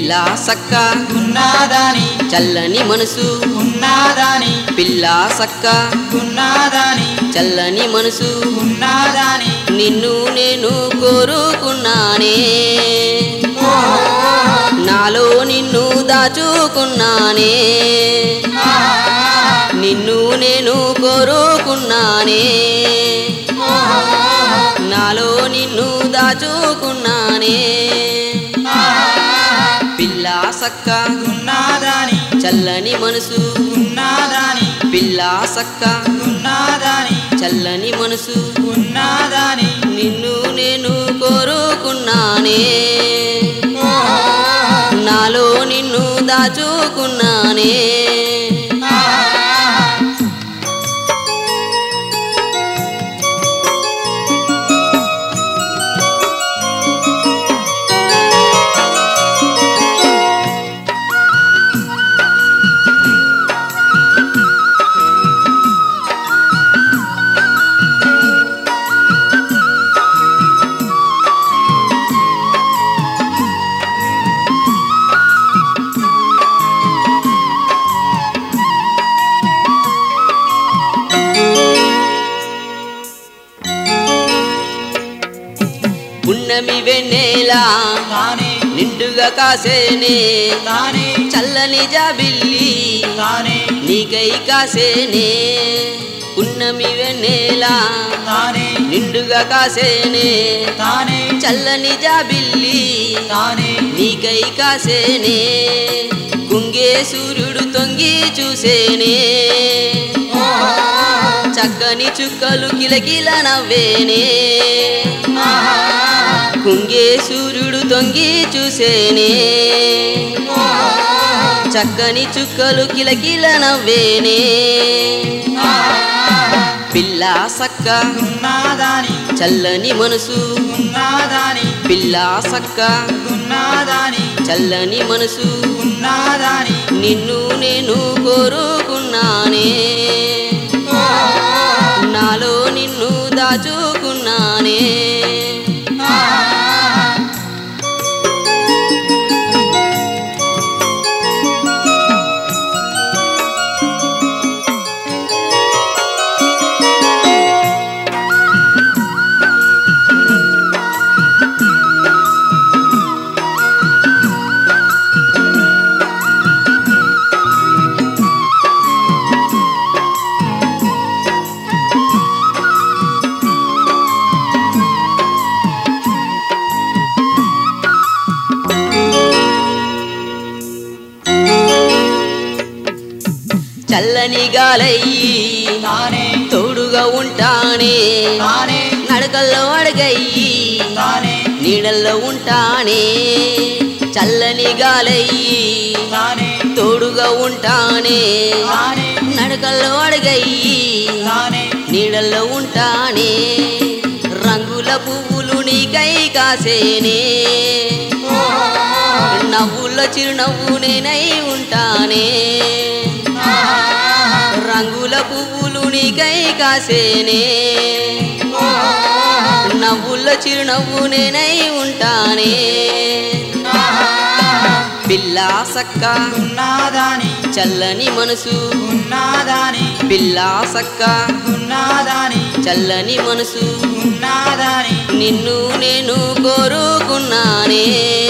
పిల్ల సక్క ఉన్నదాని చల్లని మనసు ఉన్నదాని పిల్ల సక్క ఉన్నదాని చల్లని మనసు ఉన్నదాని నిన్ను నేను కోరుకున్నానే నాలో నిన్ను దాచుకున్నానే నిన్ను నేను కోరుకున్నానే నాలో నిన్ను దాచుకున్నానే పిల్ల సక్క ఉన్నదాని చల్లని మనసు ఉన్నదాని పిల్ల సక్క ఉన్నదాని చల్లని మనసు ఉన్నదాని నిన్ను నేను కోరుకున్నానే నాలో నిన్ను దాచుకున్నానే పున్నమి వెన్నెలా తానే నిండుగా కాసేనే తానే చల్లని జాబిల్లి తానే నీకై కాసేనే పున్నమి వెన్నెలా తానే నిండుగా కాసేనే తానే చల్లని జాబిల్లి తానే నీకై కాసేనే కుంగే సూర్యుడు తొంగి చూసేనే చక్కని చుక్కలు కిలకిల నవ్వేనే కుంగే సూర్యుడు తొంగి చూసేనే చక్కని చుక్కలు కిలకిల నవ్వేనే పిల్ల సక్క ఉన్నదాని చల్లని మనసు ఉన్నదాని పిల్ల సక్క ఉన్నదాని చల్లని మనసు ఉన్నదాని నిన్ను నేను కోరుకున్నానే నాలో నిన్ను దాచుకున్నానే చల్లని గాలయ్యి తానే తోడుగా ఉంటానే తానే నడకల్లో అడగయ్యి తానే నీడల్లో ఉంటానే చల్లని గాలయ్యి తానే తోడుగా ఉంటానే తానే నడకల్లో అడగయ్యి తానే నీడల్లో ఉంటానే రంగుల పువ్వులు నీకై కాసేనే నవ్వుల చిరునవ్వు నేనై ఉంటానే రంగుల పువ్వులు నీకై కాసేనే నవ్వుల చిరునవ్వు నేనై ఉంటానే పిల్ల సక్క ఉన్నదాని చల్లని మనసు ఉన్నదాని పిల్ల సక్క ఉన్నదాని చల్లని మనసు ఉన్నదాని నిన్ను నేను కోరుకున్నానే